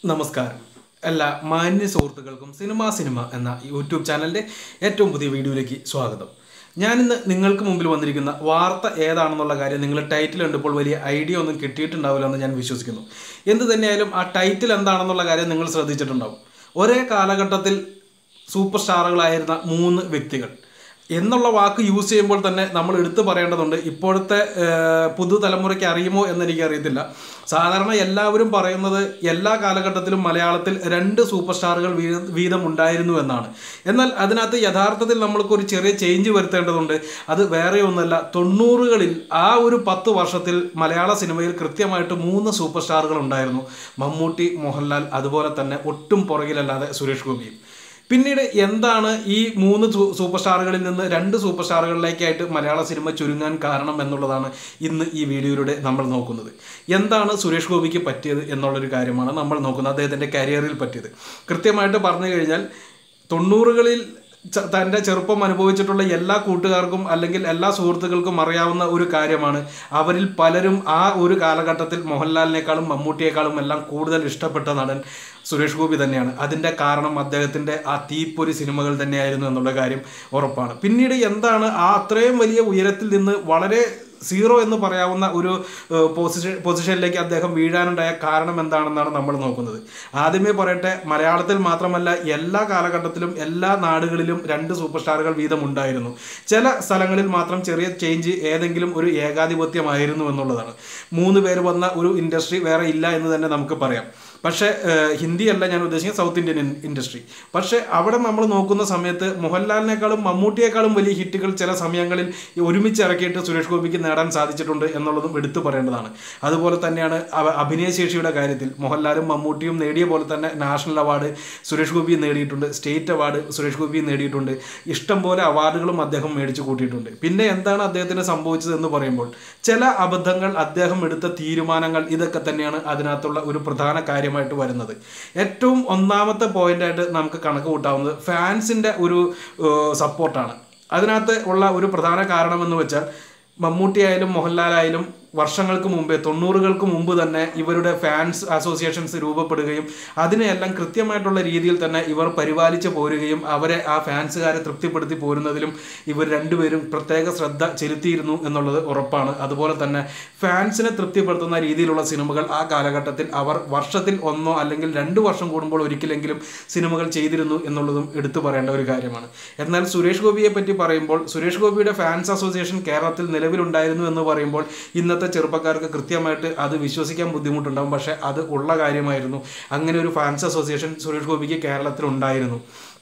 നമസ്കാരം എല്ലാ മാന്യ സുഹൃത്തുക്കൾക്കും സിനിമ സിനിമ എന്ന യൂട്യൂബ് ചാനലിൻ്റെ ഏറ്റവും പുതിയ വീഡിയോയിലേക്ക് സ്വാഗതം ഞാനിന്ന് നിങ്ങൾക്ക് മുമ്പിൽ വന്നിരിക്കുന്ന വാർത്ത ഏതാണെന്നുള്ള കാര്യം നിങ്ങൾ ടൈറ്റിൽ കണ്ടപ്പോൾ വലിയ ഐഡിയ ഒന്നും കിട്ടിയിട്ടുണ്ടാവില്ല എന്ന് ഞാൻ വിശ്വസിക്കുന്നു എന്ത് തന്നെയായാലും ആ ടൈറ്റിൽ എന്താണെന്നുള്ള കാര്യം നിങ്ങൾ ശ്രദ്ധിച്ചിട്ടുണ്ടാവും ഒരേ കാലഘട്ടത്തിൽ സൂപ്പർ സ്റ്റാറുകളായിരുന്ന മൂന്ന് വ്യക്തികൾ എന്നുള്ള വാക്ക് യൂസ് ചെയ്യുമ്പോൾ തന്നെ നമ്മൾ എടുത്തു പറയേണ്ടതുണ്ട് ഇപ്പോഴത്തെ ഏഹ്, പുതുതലമുറയ്ക്ക് അറിയുമോ എന്ന് എനിക്ക് അറിയത്തില്ല സാധാരണ എല്ലാവരും പറയുന്നത് എല്ലാ കാലഘട്ടത്തിലും മലയാളത്തിൽ രണ്ട് സൂപ്പർ സ്റ്റാറുകൾ വീ- വീതം ഉണ്ടായിരുന്നു എന്നാണ് എന്നാൽ അതിനകത്ത് യഥാർത്ഥത്തിൽ നമ്മൾക്ക് ഒരു ചെറിയ ചേഞ്ച് വരുത്തേണ്ടതുണ്ട് അത് വേറെ ഒന്നല്ല തൊണ്ണൂറുകളിൽ ആ ഒരു പത്ത് വർഷത്തിൽ മലയാള സിനിമയിൽ കൃത്യമായിട്ട് മൂന്ന് സൂപ്പർ സ്റ്റാറുകൾ ഉണ്ടായിരുന്നു മമ്മൂട്ടി മോഹൻലാൽ അതുപോലെ തന്നെ ഒട്ടും പുറകിലല്ലാതെ സുരേഷ് ഗോപിയും പിന്നീട് എന്താണ് ഈ മൂന്ന് സൂ- സൂപ്പർ സ്റ്റാറുകളിൽ നിന്ന് രണ്ട് സൂപ്പർ സ്റ്റാറുകളിലേക്കായിട്ട് മലയാള സിനിമ ചുരുങ്ങാൻ കാരണം എന്നുള്ളതാണ് ഇന്ന് ഈ വീഡിയോയിലൂടെ നമ്മൾ നോക്കുന്നത് എന്താണ് സുരേഷ് ഗോപിക്ക് പറ്റിയത് എന്നുള്ളൊരു കാര്യമാണ് നമ്മൾ നോക്കുന്നത് അദ്ദേഹത്തിൻ്റെ കരിയറിൽ പറ്റിയത് കൃത്യമായിട്ട് പറഞ്ഞു കഴിഞ്ഞാൽ തൊണ്ണൂറുകളിൽ ച- തൻ്റെ ചെറുപ്പം അനുഭവിച്ചിട്ടുള്ള എല്ലാ കൂട്ടുകാർക്കും അല്ലെങ്കിൽ എല്ലാ സുഹൃത്തുക്കൾക്കും അറിയാവുന്ന ഒരു കാര്യമാണ് അവരിൽ പലരും ആ ഒരു കാലഘട്ടത്തിൽ മോഹൻലാലിനേക്കാളും മമ്മൂട്ടിയേക്കാളും എല്ലാം കൂടുതൽ ഇഷ്ടപ്പെട്ട നടൻ സുരേഷ് ഗോപി തന്നെയാണ് അതിൻ്റെ കാരണം അദ്ദേഹത്തിൻ്റെ ആ തീപ്പൊരി സിനിമകൾ തന്നെയായിരുന്നു എന്നുള്ള കാര്യം ഉറപ്പാണ് പിന്നീട് എന്താണ് ആ അത്രയും വലിയ ഉയരത്തിൽ നിന്ന് വളരെ സീറോ എന്ന് പറയാവുന്ന ഒരു ഏഹ്, പൊസിഷൻ പൊസിഷനിലേക്ക് അദ്ദേഹം വീഴാനുണ്ടായ കാരണം എന്താണെന്നാണ് നമ്മൾ നോക്കുന്നത് ആദ്യമേ പറയട്ടെ മലയാളത്തിൽ മാത്രമല്ല എല്ലാ കാലഘട്ടത്തിലും എല്ലാ നാടുകളിലും രണ്ട് സൂപ്പർ സ്റ്റാറുകൾ വീതം ഉണ്ടായിരുന്നു ചില സ്ഥലങ്ങളിൽ മാത്രം ചെറിയ ചേഞ്ച് ഏതെങ്കിലും ഒരു ഏകാധിപത്യമായിരുന്നു എന്നുള്ളതാണ് മൂന്ന് പേര് വന്ന ഒരു ഇൻഡസ്ട്രി വേറെ ഇല്ല എന്ന് തന്നെ നമുക്ക് പറയാം പക്ഷേ ഏഹ്, ഹിന്ദിയല്ല ഞാൻ ഉദ്ദേശിക്കുന്നത് സൗത്ത് ഇന്ത്യൻ ഇൻ- ഇൻഡസ്ട്രി പക്ഷേ അവിടെ നമ്മൾ നോക്കുന്ന സമയത്ത് മോഹൻലാലിനേക്കാളും മമ്മൂട്ടിയേക്കാളും വലിയ ഹിറ്റുകൾ ചില സമയങ്ങളിൽ ഈ ഒരുമിച്ച് ഇറക്കിയിട്ട് സുരേഷ് ഗോപിക്ക് നേടാൻ സാധിച്ചിട്ടുണ്ട് എന്നുള്ളതും എടുത്തു പറയേണ്ടതാണ് അതുപോലെ തന്നെയാണ് അവ- അഭിനയശേഷിയുടെ കാര്യത്തിൽ മോഹൻലാലും മമ്മൂട്ടിയും നേടിയ പോലെ തന്നെ നാഷണൽ അവാർഡ് സുരേഷ് ഗോപി നേടിയിട്ടുണ്ട് സ്റ്റേറ്റ് അവാർഡ് സുരേഷ് ഗോപി നേടിയിട്ടുണ്ട് ഇഷ്ടം പോലെ അവാർഡുകളും അദ്ദേഹം മേടിച്ചു കൂട്ടിയിട്ടുണ്ട് പിന്നെ എന്താണ് അദ്ദേഹത്തിന് സംഭവിച്ചത് എന്ന് പറയുമ്പോൾ ചില അബദ്ധങ്ങൾ അദ്ദേഹം എടുത്ത തീരുമാനങ്ങൾ ഇതൊക്കെ തന്നെയാണ് അതിനകത്തുള്ള ഒരു പ്രധാന കാര്യമായിട്ട് വരുന്നത് ഏറ്റവും ഒന്നാമത്തെ പോയിന്റായിട്ട് നമുക്ക് കണക്ക് കൂട്ടാവുന്നത് ഫാൻസിൻ്റെ ഒരു സപ്പോർട്ടാണ് അതിനകത്ത് ഉള്ള ഒരു പ്രധാന കാരണം എന്ന് വെച്ചാൽ മമ്മൂട്ടി ആയാലും മോഹൻലാലായാലും വർഷങ്ങൾക്ക് മുമ്പേ തൊണ്ണൂറുകൾക്ക് മുമ്പ് തന്നെ ഇവരുടെ ഫാൻസ് അസോസിയേഷൻസ് രൂപപ്പെടുകയും അതിനെയെല്ലാം കൃത്യമായിട്ടുള്ള രീതിയിൽ തന്നെ ഇവർ പരിപാലിച്ച് പോരുകയും അവരെ ആ ഫാൻസുകാരെ തൃപ്തിപ്പെടുത്തി പോരുന്നതിലും ഇവർ രണ്ടുപേരും പ്രത്യേക ശ്രദ്ധ ചെലുത്തിയിരുന്നു എന്നുള്ളത് ഉറപ്പാണ് അതുപോലെ തന്നെ ഫാൻസിനെ തൃപ്തിപ്പെടുത്തുന്ന രീതിയിലുള്ള സിനിമകൾ ആ കാലഘട്ടത്തിൽ അവർ വർഷത്തിൽ ഒന്നോ അല്ലെങ്കിൽ രണ്ട് വർഷം കൂടുമ്പോൾ ഒരിക്കലെങ്കിലും സിനിമകൾ ചെയ്തിരുന്നു എന്നുള്ളതും എടുത്തു പറയേണ്ട ഒരു കാര്യമാണ് എന്നാൽ സുരേഷ് ഗോപിയെ പറ്റി പറയുമ്പോൾ സുരേഷ് ഗോപിയുടെ ഫാൻസ് അസോസിയേഷൻ കേരളത്തിൽ നിലവിലുണ്ടായിരുന്നു എന്ന് പറയുമ്പോൾ ഇന്നത്തെ ചെറുപ്പക്കാർക്ക് കൃത്യമായിട്ട് അത് വിശ്വസിക്കാൻ ബുദ്ധിമുട്ടുണ്ടാകും പക്ഷേ അത് ഉള്ള കാര്യമായിരുന്നു അങ്ങനെ ഒരു ഫാൻസ് അസോസിയേഷൻ സുരേഷ് ഗോപിക്ക് കേരളത്തിൽ ഉണ്ടായിരുന്നു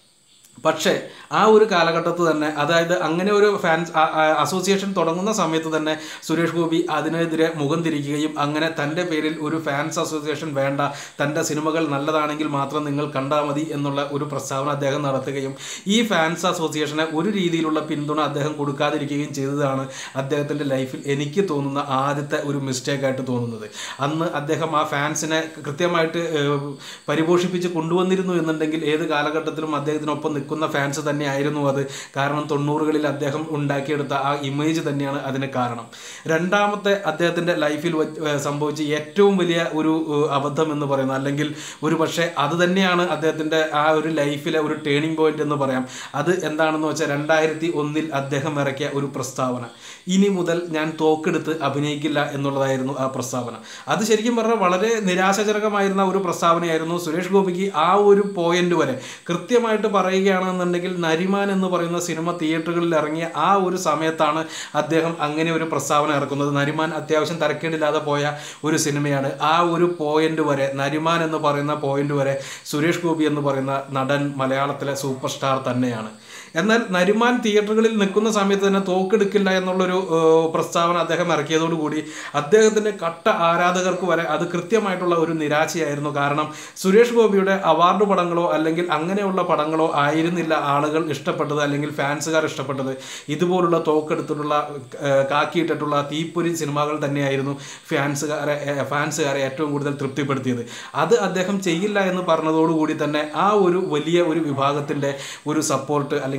പക്ഷേ ആ ഒരു കാലഘട്ടത്ത് തന്നെ അതായത് അങ്ങനെ ഒരു ഫാൻസ് ആ- ആ അസോസിയേഷൻ തുടങ്ങുന്ന സമയത്ത് തന്നെ സുരേഷ് ഗോപി അതിനെതിരെ മുഖം തിരിക്കുകയും അങ്ങനെ തൻ്റെ പേരിൽ ഒരു ഫാൻസ് അസോസിയേഷൻ വേണ്ട തൻ്റെ സിനിമകൾ നല്ലതാണെങ്കിൽ മാത്രം നിങ്ങൾ കണ്ടാൽ മതി എന്നുള്ള ഒരു പ്രസ്താവന അദ്ദേഹം നടത്തുകയും ഈ ഫാൻസ് അസോസിയേഷനെ ഒരു രീതിയിലുള്ള പിന്തുണ അദ്ദേഹം കൊടുക്കാതിരിക്കുകയും ചെയ്തതാണ് അദ്ദേഹത്തിൻ്റെ ലൈഫിൽ എനിക്ക് തോന്നുന്ന ആദ്യത്തെ ഒരു മിസ്റ്റേക്കായിട്ട് തോന്നുന്നത് അന്ന് അദ്ദേഹം ആ ഫാൻസിനെ കൃത്യമായിട്ട് ഏഹ്, പരിപോഷിപ്പിച്ച് കൊണ്ടുവന്നിരുന്നു എന്നുണ്ടെങ്കിൽ ഏത് കാലഘട്ടത്തിലും അദ്ദേഹത്തിനൊപ്പം നിൽക്കുന്ന ഫാൻസ് തന്നെയായിരുന്നു അത് കാരണം തൊണ്ണൂറുകളിൽ അദ്ദേഹം ഉണ്ടാക്കിയെടുത്ത ആ ഇമേജ് തന്നെയാണ് അതിന് കാരണം രണ്ടാമത്തെ അദ്ദേഹത്തിൻ്റെ ലൈഫിൽ വ- ഏഹ് സംഭവിച്ച ഏറ്റവും വലിയ ഒരു ഏഹ്, അബദ്ധം എന്ന് പറയുന്നത് അല്ലെങ്കിൽ ഒരു പക്ഷേ അത് തന്നെയാണ് അദ്ദേഹത്തിൻ്റെ ആ ഒരു ലൈഫിലെ ഒരു ടേണിംഗ് പോയിന്റ് എന്ന് പറയാം അത് എന്താണെന്ന് വെച്ചാൽ രണ്ടായിരത്തി ഒന്നിൽ അദ്ദേഹം ഇറക്കിയ ഒരു പ്രസ്താവന ഇനി മുതൽ ഞാൻ തോക്കെടുത്ത് അഭിനയിക്കില്ല എന്നുള്ളതായിരുന്നു ആ പ്രസ്താവന അത് ശരിക്കും പറഞ്ഞാൽ വളരെ നിരാശാജനകമായിരുന്ന ഒരു പ്രസ്താവനയായിരുന്നു സുരേഷ് ഗോപിക്ക് ആ ഒരു പോയിന്റ് വരെ കൃത്യമായിട്ട് പറയുകയാണെന്നുണ്ടെങ്കിൽ നരിമാൻ എന്ന് പറയുന്ന സിനിമ തിയേറ്ററുകളിൽ ഇറങ്ങിയ ആ ഒരു സമയത്താണ് അദ്ദേഹം അങ്ങനെ ഒരു പ്രസ്താവന ഇറക്കുന്നത് നരിമാൻ അത്യാവശ്യം തരക്കേടില്ലാതെ പോയ ഒരു സിനിമയാണ് ആ ഒരു പോയിന്റ് വരെ നരിമാൻ എന്ന് പറയുന്ന പോയിന്റ് വരെ സുരേഷ് ഗോപി എന്ന് പറയുന്ന നടൻ മലയാളത്തിലെ സൂപ്പർ സ്റ്റാർ തന്നെയാണ് എന്നാൽ നരിമാൻ തിയേറ്ററുകളിൽ നിൽക്കുന്ന സമയത്ത് തന്നെ തോക്കെടുക്കില്ല എന്നുള്ളൊരു ഏഹ്, പ്രസ്താവന അദ്ദേഹം ഇറക്കിയതോടുകൂടി അദ്ദേഹത്തിൻ്റെ കട്ട ആരാധകർക്ക് വരെ അത് കൃത്യമായിട്ടുള്ള ഒരു നിരാശയായിരുന്നു കാരണം സുരേഷ് ഗോപിയുടെ അവാർഡ് പടങ്ങളോ അല്ലെങ്കിൽ അങ്ങനെയുള്ള പടങ്ങളോ ആയിരുന്നില്ല ആളുകൾ ഇഷ്ടപ്പെട്ടത് അല്ലെങ്കിൽ ഫാൻസുകാർ ഇഷ്ടപ്പെട്ടത് ഇതുപോലുള്ള തോക്കെടുത്തിട്ടുള്ള ഏഹ്, കാക്കിയിട്ടിട്ടുള്ള തീപ്പൊരി സിനിമകൾ തന്നെയായിരുന്നു ഫാൻസുകാരെ ഏഹ്, ഫാൻസുകാരെ ഏറ്റവും കൂടുതൽ തൃപ്തിപ്പെടുത്തിയത് അത് അദ്ദേഹം ചെയ്യില്ല എന്ന് പറഞ്ഞതോടുകൂടി തന്നെ ആ ഒരു വലിയ ഒരു വിഭാഗത്തിൻ്റെ ഒരു സപ്പോർട്ട് അല്ലെങ്കിൽ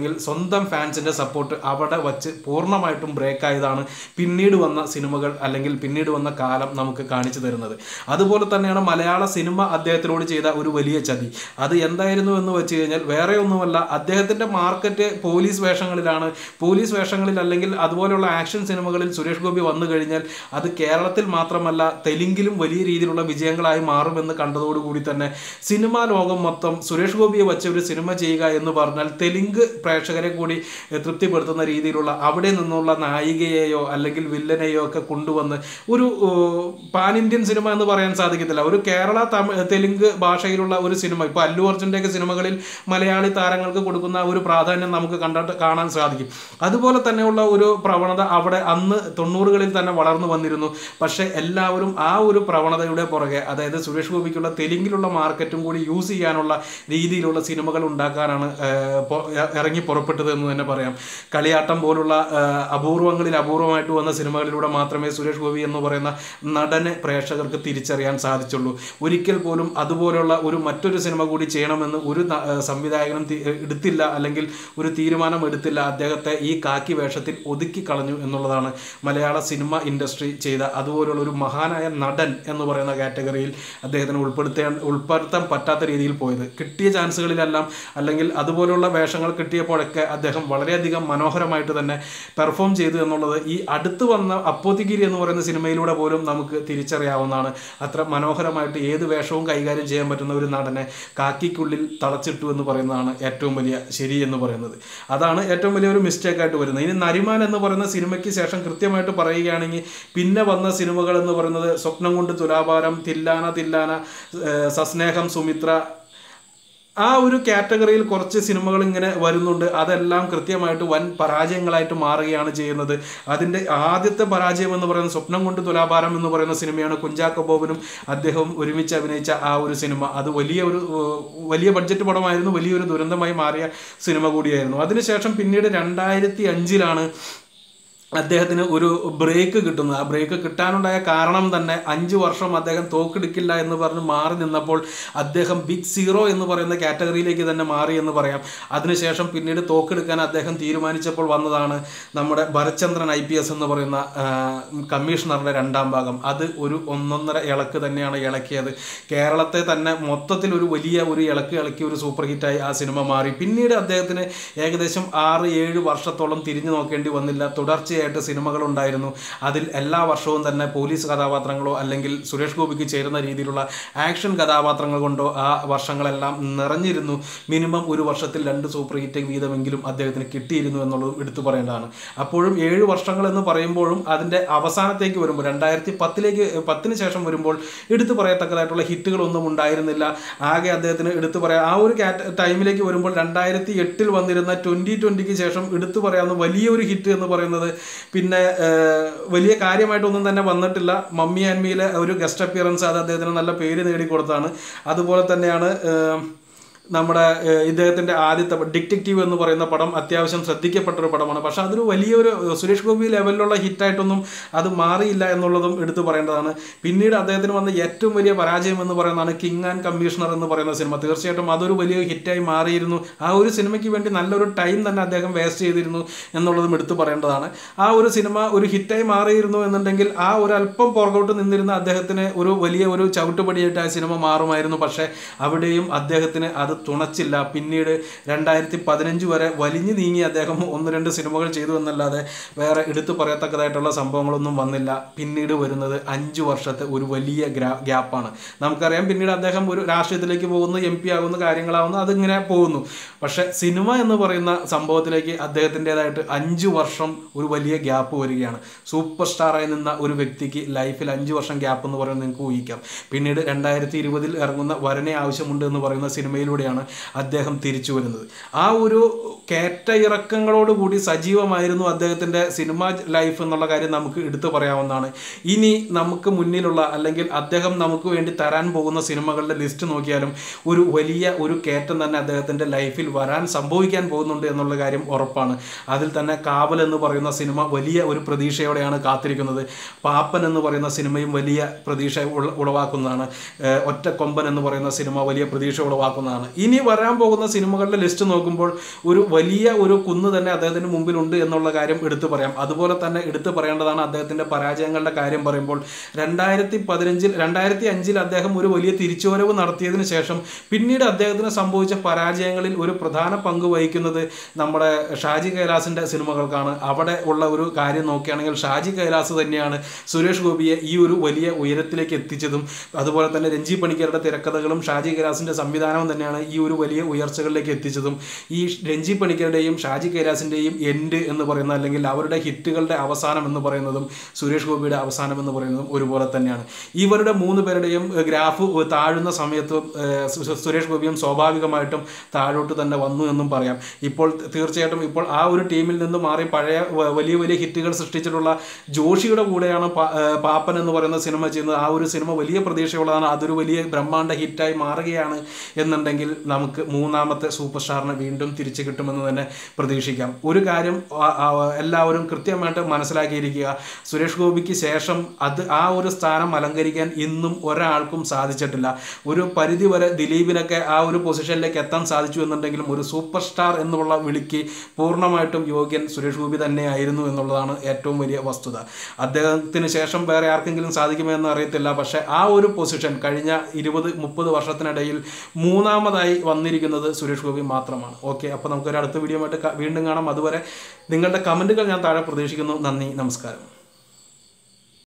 അല്ലെങ്കിൽ സ്വന്തം ഫാൻസിൻ്റെ സപ്പോർട്ട് അവിടെ വച്ച് പൂർണ്ണമായിട്ടും ബ്രേക്ക് ആയതാണ് പിന്നീട് വന്ന സിനിമകൾ അല്ലെങ്കിൽ പിന്നീട് വന്ന കാലം നമുക്ക് കാണിച്ചു തരുന്നത് അതുപോലെ തന്നെയാണ് മലയാള സിനിമ അദ്ദേഹത്തിനോട് ചെയ്ത ഒരു വലിയ ചതി അത് എന്തായിരുന്നു എന്ന് വെച്ച് കഴിഞ്ഞാൽ വേറെ ഒന്നുമല്ല അദ്ദേഹത്തിൻ്റെ മാർക്കറ്റ് പോലീസ് വേഷങ്ങളിലാണ് പോലീസ് വേഷങ്ങളിൽ അല്ലെങ്കിൽ അതുപോലെയുള്ള ആക്ഷൻ സിനിമകളിൽ സുരേഷ് ഗോപി വന്നു കഴിഞ്ഞാൽ അത് കേരളത്തിൽ മാത്രമല്ല തെലുങ്കിലും വലിയ രീതിയിലുള്ള വിജയങ്ങളായി മാറുമെന്ന് കണ്ടതോടുകൂടി തന്നെ സിനിമാ ലോകം മൊത്തം സുരേഷ് ഗോപിയെ വെച്ച് ഒരു സിനിമ ചെയ്യുക എന്ന് പറഞ്ഞാൽ തെലുങ്ക് പ്രേക്ഷകരെ കൂടി എഹ്, തൃപ്തിപ്പെടുത്തുന്ന രീതിയിലുള്ള അവിടെ നിന്നുള്ള നായികയെയോ അല്ലെങ്കിൽ വില്ലനെയോ ഒക്കെ കൊണ്ടുവന്ന് ഒരു ഏഹ്, പാൻ ഇന്ത്യൻ സിനിമ എന്ന് പറയാൻ സാധിക്കത്തില്ല ഒരു കേരള തമിഴ് തെലുങ്ക് ഭാഷയിലുള്ള ഒരു സിനിമ ഇപ്പോൾ അല്ലു അർജുൻ്റെയൊക്കെ സിനിമകളിൽ മലയാളി താരങ്ങൾക്ക് കൊടുക്കുന്ന ഒരു പ്രാധാന്യം നമുക്ക് കണ്ടിട്ട് കാണാൻ സാധിക്കും അതുപോലെ തന്നെയുള്ള ഒരു പ്രവണത അവിടെ അന്ന് തൊണ്ണൂറുകളിൽ തന്നെ വളർന്നു വന്നിരുന്നു പക്ഷേ എല്ലാവരും ആ ഒരു പ്രവണതയുടെ പുറകെ അതായത് സുരേഷ് ഗോപിക്കുള്ള തെലുങ്കിലുള്ള മാർക്കറ്റും കൂടി യൂസ് ചെയ്യാനുള്ള രീതിയിലുള്ള സിനിമകൾ ഉണ്ടാക്കാനാണ് ഏഹ്, പൊ- ഇറങ്ങി പുറപ്പെട്ടത് എന്ന് തന്നെ പറയാം കളിയാട്ടം പോലുള്ള ഏഹ്, അപൂർവങ്ങളിൽ അപൂർവമായിട്ട് വന്ന സിനിമകളിലൂടെ മാത്രമേ സുരേഷ് ഗോപി എന്ന് പറയുന്ന നടനെ പ്രേക്ഷകർക്ക് തിരിച്ചറിയാൻ സാധിച്ചുള്ളൂ ഒരിക്കൽ പോലും അതുപോലുള്ള ഒരു മറ്റൊരു സിനിമ കൂടി ചെയ്യണമെന്ന് ഒരു ന- ഏഹ്, സംവിധായകനും തി- എടുത്തില്ല അല്ലെങ്കിൽ ഒരു തീരുമാനം എടുത്തില്ല അദ്ദേഹത്തെ ഈ കാക്കി വേഷത്തിൽ ഒതുക്കി കളഞ്ഞു എന്നുള്ളതാണ് മലയാള സിനിമ ഇൻഡസ്ട്രി ചെയ്ത അതുപോലുള്ള ഒരു മഹാനായ നടൻ എന്ന് പറയുന്ന കാറ്റഗറിയിൽ അദ്ദേഹത്തിന് ഉൾപ്പെടുത്താൻ ഉൾപ്പെടുത്താൻ പറ്റാത്ത രീതിയിൽ പോയത് കിട്ടിയ ചാൻസുകളിലെല്ലാം അല്ലെങ്കിൽ അതുപോലുള്ള വേഷങ്ങൾ കിട്ടിയപ്പോഴൊക്കെ അദ്ദേഹം വളരെയധികം മനോഹരമായിട്ട് തന്നെ പെർഫോം ചെയ്തു എന്നുള്ളത് ഈ അടുത്ത് വന്ന അപ്പോത്തിഗിരി എന്ന് പറയുന്ന സിനിമയിലൂടെ പോലും നമുക്ക് തിരിച്ചറിയാവുന്നതാണ് അത്ര മനോഹരമായിട്ട് ഏത് വേഷവും കൈകാര്യം ചെയ്യാൻ പറ്റുന്ന ഒരു നടനെ കാക്കിക്കുള്ളിൽ തളച്ചിട്ടു എന്ന് പറയുന്നതാണ് ഏറ്റവും വലിയ ശരി എന്ന് പറയുന്നത് അതാണ് ഏറ്റവും വലിയൊരു മിസ്റ്റേക്ക് ആയിട്ട് വരുന്നത് ഇനി നരിമാൻ എന്ന് പറയുന്ന സിനിമയ്ക്ക് ശേഷം കൃത്യമായിട്ട് പറയുകയാണെങ്കിൽ പിന്നെ വന്ന സിനിമകൾ എന്ന് പറയുന്നത് സ്വപ്നം കൊണ്ട് തുലാഭാരം തില്ലാന തില്ലാന ഏഹ് സസ്നേഹം സുമിത്ര ആ ഒരു കാറ്റഗറിയിൽ കുറച്ച് സിനിമകൾ ഇങ്ങനെ വരുന്നുണ്ട് അതെല്ലാം കൃത്യമായിട്ട് വൻ പരാജയങ്ങളായിട്ട് മാറുകയാണ് ചെയ്യുന്നത് അതിൻ്റെ ആദ്യത്തെ പരാജയം എന്ന് പറയുന്നത് സ്വപ്നം കൊണ്ട് തുലാഭാരം എന്ന് പറയുന്ന സിനിമയാണ് കുഞ്ചാക്കോ ബോബനും അദ്ദേഹവും ഒരുമിച്ച് അഭിനയിച്ച ആ ഒരു സിനിമ അത് വലിയ ഒരു ഏഹ്, വലിയ ബഡ്ജറ്റ് പടമായിരുന്നു വലിയൊരു ദുരന്തമായി മാറിയ സിനിമ കൂടിയായിരുന്നു അതിനുശേഷം പിന്നീട് രണ്ടായിരത്തി അഞ്ചിലാണ് അദ്ദേഹത്തിന് ഒരു ബ്രേക്ക് കിട്ടുന്നത് ആ ബ്രേക്ക് കിട്ടാനുണ്ടായ കാരണം തന്നെ അഞ്ച് വർഷം അദ്ദേഹം തോക്കെടുക്കില്ല എന്ന് പറഞ്ഞ് മാറി നിന്നപ്പോൾ അദ്ദേഹം ബിഗ് സീറോ എന്ന് പറയുന്ന കാറ്റഗറിയിലേക്ക് തന്നെ മാറി എന്ന് പറയാം അതിനുശേഷം പിന്നീട് തോക്കെടുക്കാൻ അദ്ദേഹം തീരുമാനിച്ചപ്പോൾ വന്നതാണ് നമ്മുടെ ഭരചന്ദ്രൻ ഐ പി എസ് എന്ന് പറയുന്ന ആ, കമ്മീഷണറുടെ രണ്ടാം ഭാഗം അത് ഒരു ഒന്നൊന്നര ഇളക്ക് തന്നെയാണ് ഇളക്കിയത് കേരളത്തെ തന്നെ മൊത്തത്തിൽ ഒരു വലിയ ഒരു ഇളക്ക് ഇളക്കി ഒരു സൂപ്പർ ഹിറ്റായി ആ സിനിമ മാറി പിന്നീട് അദ്ദേഹത്തിന് ഏകദേശം ആറ് ഏഴ് വർഷത്തോളം തിരിഞ്ഞു നോക്കേണ്ടി വന്നില്ല തുടർച്ചയായിട്ട് സിനിമകൾ ഉണ്ടായിരുന്നു അതിൽ എല്ലാ വർഷവും തന്നെ പോലീസ് കഥാപാത്രങ്ങളോ അല്ലെങ്കിൽ സുരേഷ് ഗോപിക്ക് ചേരുന്ന രീതിയിലുള്ള ആക്ഷൻ കഥാപാത്രങ്ങൾ കൊണ്ടോ ആ വർഷങ്ങളെല്ലാം നിറഞ്ഞിരുന്നു മിനിമം ഒരു വർഷത്തിൽ രണ്ട് സൂപ്പർ ഹിറ്റ് വീതമെങ്കിലും അദ്ദേഹത്തിന് കിട്ടിയിരുന്നു എന്നുള്ളതും എടുത്തു പറയേണ്ടതാണ് അപ്പോഴും ഏഴ് വർഷങ്ങൾ എന്ന് പറയുമ്പോഴും അതിൻ്റെ അവസാനത്തേക്ക് വരുമ്പോൾ രണ്ടായിരത്തി പത്തിലേക്ക് പത്തിന് ശേഷം വരുമ്പോൾ എടുത്തു പറയത്തക്കതായിട്ടുള്ള ഹിറ്റുകളൊന്നും ഉണ്ടായിരുന്നില്ല ആകെ അദ്ദേഹത്തിന് എടുത്തു പറയാം ആ ഒരു കാറ്റ ടൈമിലേക്ക് വരുമ്പോൾ രണ്ടായിരത്തി എട്ടിൽ വന്നിരുന്ന ട്വൻ്റി ട്വൻ്റിക്ക് ശേഷം എടുത്തു പറയാവുന്ന വലിയൊരു ഹിറ്റ് എന്ന് പറയുന്നത് പിന്നെ ഏഹ്, വലിയ കാര്യമായിട്ടൊന്നും തന്നെ വന്നിട്ടില്ല മമ്മി ആൻമിയിലെ ഒരു ഗസ്റ്റ് അപ്പിയറൻസ് അത് അദ്ദേഹത്തിന് നല്ല പേര് നേടിക്കൊടുത്താണ് അതുപോലെ തന്നെയാണ് ഏഹ്, നമ്മുടെ ഏഹ്, ഇദ്ദേഹത്തിന്റെ ആദ്യത്തെ ഡിറ്റക്റ്റീവ് എന്ന് പറയുന്ന പടം അത്യാവശ്യം ശ്രദ്ധിക്കപ്പെട്ട ഒരു പടമാണ് പക്ഷെ അതൊരു വലിയൊരു ഏഹ്, സുരേഷ് ഗോപി ലെവലിലുള്ള ഹിറ്റായിട്ടൊന്നും അത് മാറിയില്ല എന്നുള്ളതും എടുത്തു പറയേണ്ടതാണ് പിന്നീട് അദ്ദേഹത്തിന് വന്ന ഏറ്റവും വലിയ പരാജയം എന്ന് പറയുന്നതാണ് കിങ് ആൻഡ് കമ്മീഷണർ എന്ന് പറയുന്ന സിനിമ തീർച്ചയായിട്ടും അതൊരു വലിയ ഹിറ്റായി മാറിയിരുന്നു ആ ഒരു സിനിമയ്ക്ക് വേണ്ടി നല്ലൊരു ടൈം തന്നെ അദ്ദേഹം വേസ്റ്റ് ചെയ്തിരുന്നു എന്നുള്ളതും എടുത്തു പറയേണ്ടതാണ് ആ ഒരു സിനിമ ഒരു ഹിറ്റായി മാറിയിരുന്നു എന്നുണ്ടെങ്കിൽ ആ ഒരു അല്പം പുറകോട്ട് നിന്നിരുന്ന അദ്ദേഹത്തിന് ഒരു വലിയ ഒരു ചവിട്ടുപടിയായിട്ട് ആ സിനിമ മാറുമായിരുന്നു പക്ഷേ അവിടെയും അദ്ദേഹത്തിന് അത് തുണച്ചില്ല പിന്നീട് രണ്ടായിരത്തി പതിനഞ്ച് വരെ വലിഞ്ഞു നീങ്ങി അദ്ദേഹം ഒന്ന് രണ്ട് സിനിമകൾ ചെയ്തു എന്നല്ലാതെ വേറെ എടുത്തു പറയത്തക്കതായിട്ടുള്ള സംഭവങ്ങളൊന്നും വന്നില്ല പിന്നീട് വരുന്നത് അഞ്ച് വർഷത്തെ ഒരു വലിയ ഗ്രാ ഗ്യാപ്പാണ് നമുക്കറിയാം പിന്നീട് അദ്ദേഹം ഒരു രാഷ്ട്രീയത്തിലേക്ക് പോകുന്നു എം പി ആകുന്നു കാര്യങ്ങളാവുന്നു അതിങ്ങനെ പോകുന്നു പക്ഷേ സിനിമ എന്ന് പറയുന്ന സംഭവത്തിലേക്ക് അദ്ദേഹത്തിൻ്റെതായിട്ട് അഞ്ച് വർഷം ഒരു വലിയ ഗ്യാപ്പ് വരികയാണ് സൂപ്പർ സ്റ്റാറായി നിന്ന ഒരു വ്യക്തിക്ക് ലൈഫിൽ അഞ്ച് വർഷം ഗ്യാപ്പ് എന്ന് പറയുന്നത് നിങ്ങൾക്ക് ഊഹിക്കാം പിന്നീട് രണ്ടായിരത്തി ഇരുപതിൽ ഇറങ്ങുന്ന വരനെ ആവശ്യമുണ്ട് എന്ന് പറയുന്ന സിനിമയിലൂടെയാണ് അദ്ദേഹം തിരിച്ചു വരുന്നത് ആ ഒരു കയറ്റ ഇറക്കങ്ങളോടുകൂടി സജീവമായിരുന്നു അദ്ദേഹത്തിൻ്റെ സിനിമ ലൈഫ് എന്നുള്ള കാര്യം നമുക്ക് എടുത്തു പറയാവുന്നതാണ് ഇനി നമുക്ക് മുന്നിലുള്ള അല്ലെങ്കിൽ അദ്ദേഹം നമുക്ക് വേണ്ടി തരാൻ പോകുന്ന സിനിമകളുടെ ലിസ്റ്റ് നോക്കിയാലും ഒരു വലിയ ഒരു കയറ്റം തന്നെ അദ്ദേഹത്തിൻ്റെ ലൈഫിൽ വരാൻ സംഭവിക്കാൻ പോകുന്നുണ്ട് എന്നുള്ള കാര്യം ഉറപ്പാണ് അതിൽ തന്നെ കാവൽ എന്ന് പറയുന്ന സിനിമ വലിയ ഒരു പ്രതീക്ഷയോടെയാണ് കാത്തിരിക്കുന്നത് പാപ്പൻ എന്ന് പറയുന്ന സിനിമയും വലിയ പ്രതീക്ഷ ഉള- ഉളവാക്കുന്നതാണ് ഏഹ് ഒറ്റക്കൊമ്പൻ എന്ന് പറയുന്ന സിനിമ വലിയ പ്രതീക്ഷ ഉളവാക്കുന്നതാണ് ഇനി വരാൻ പോകുന്ന സിനിമകളുടെ ലിസ്റ്റ് നോക്കുമ്പോൾ ഒരു വലിയ ഒരു കുന്ന് തന്നെ അദ്ദേഹത്തിന് മുമ്പിലുണ്ട് എന്നുള്ള കാര്യം എടുത്തു പറയാം അതുപോലെ തന്നെ എടുത്തു പറയേണ്ടതാണ് അദ്ദേഹത്തിന്റെ പരാജയങ്ങളുടെ കാര്യം പറയുമ്പോൾ രണ്ടായിരത്തി പതിനഞ്ചിൽ രണ്ടായിരത്തി അഞ്ചിൽ അദ്ദേഹം ഒരു വലിയ തിരിച്ചുവരവ് നടത്തിയതിനു ശേഷം പിന്നീട് അദ്ദേഹത്തിന് സംഭവിച്ച പരാജയങ്ങളിൽ ഒരു പ്രധാന പങ്ക് വഹിക്കുന്നത് നമ്മുടെ ഷാജി കൈലാസിന്റെ സിനിമകൾക്കാണ് അവിടെ ഉള്ള ഒരു കാര്യം നോക്കുകയാണെങ്കിൽ ഷാജി കൈലാസ് തന്നെയാണ് സുരേഷ് ഗോപിയെ ഈ ഒരു വലിയ ഉയരത്തിലേക്ക് എത്തിച്ചതും അതുപോലെ തന്നെ രഞ്ജി പണിക്കരുടെ തിരക്കഥകളും ഷാജി കൈലാസിന്റെ സംവിധാനവും തന്നെയാണ് ഈ ഒരു വലിയ ഉയർച്ചകളിലേക്ക് എത്തിച്ചതും ഈ രഞ്ജി പണിക്കരുടെയും ഷാജി കൈലാസിന്റെയും എൻഡ് എന്ന് പറയുന്ന അല്ലെങ്കിൽ അവരുടെ ഹിറ്റുകളുടെ അവസാനം എന്ന് പറയുന്നതും സുരേഷ് ഗോപിയുടെ അവസാനം എന്ന് പറയുന്നതും ഒരുപോലെ തന്നെയാണ് ഇവരുടെ മൂന്ന് പേരുടെയും ഏഹ്, ഗ്രാഫ് താഴുന്ന സമയത്ത് ഏഹ്, സു- സുരേഷ് ഗോപിയും സ്വാഭാവികമായിട്ടും താഴോട്ട് തന്നെ വന്നു എന്നും പറയാം ഇപ്പോൾ തീർച്ചയായിട്ടും ഇപ്പോൾ ആ ഒരു ടീമിൽ നിന്ന് മാറി പഴയ വ- വലിയ വലിയ ഹിറ്റുകൾ സൃഷ്ടിച്ചിട്ടുള്ള ജോഷിയുടെ കൂടെയാണ് പാ- ഏഹ്, പാപ്പൻ എന്ന് പറയുന്ന സിനിമ ചെയ്യുന്നത് ആ ഒരു സിനിമ വലിയ പ്രതീക്ഷയുള്ളതാണ് അതൊരു വലിയ ബ്രഹ്മാണ്ഡ ഹിറ്റായി മാറുകയാണ് എന്നുണ്ടെങ്കിൽ നമുക്ക് മൂന്നാമത്തെ സൂപ്പർ സ്റ്റാറിനെ വീണ്ടും തിരിച്ചു കിട്ടുമെന്ന് തന്നെ പ്രതീക്ഷിക്കാം ഒരു കാര്യം ആ- ആ എല്ലാവരും കൃത്യമായിട്ട് മനസ്സിലാക്കിയിരിക്കുക സുരേഷ് ഗോപിക്ക് ശേഷം അത് ആ ഒരു സ്ഥാനം അലങ്കരിക്കാൻ ഇന്നും ഒരാൾക്കും സാധിച്ചിട്ടില്ല ഒരു പരിധി വരെ ദിലീപിനൊക്കെ ആ ഒരു പൊസിഷനിലേക്ക് എത്താൻ സാധിച്ചു എന്നുണ്ടെങ്കിലും ഒരു സൂപ്പർ സ്റ്റാർ എന്നുള്ള വിളിക്ക് പൂർണ്ണമായിട്ടും യോഗ്യൻ സുരേഷ് ഗോപി തന്നെയായിരുന്നു എന്നുള്ളതാണ് ഏറ്റവും വലിയ വസ്തുത അദ്ദേഹത്തിന് ശേഷം വേറെ ആർക്കെങ്കിലും സാധിക്കുമോ എന്ന് അറിയത്തില്ല പക്ഷേ ആ ഒരു പൊസിഷൻ കഴിഞ്ഞ ഇരുപത് മുപ്പത് വർഷത്തിനിടയിൽ മൂന്നാമതായി വന്നിരിക്കുന്നത് സുരേഷ് ഗോപി മാത്രമാണ് ഓക്കെ അപ്പോൾ നമുക്കൊരു അടുത്ത വീഡിയോ ആയിട്ട് വീണ്ടും കാണാം അതുവരെ നിങ്ങളുടെ കമൻറ്റുകൾ ഞാൻ താഴെ പ്രതീക്ഷിക്കുന്നു നന്ദി നമസ്കാരം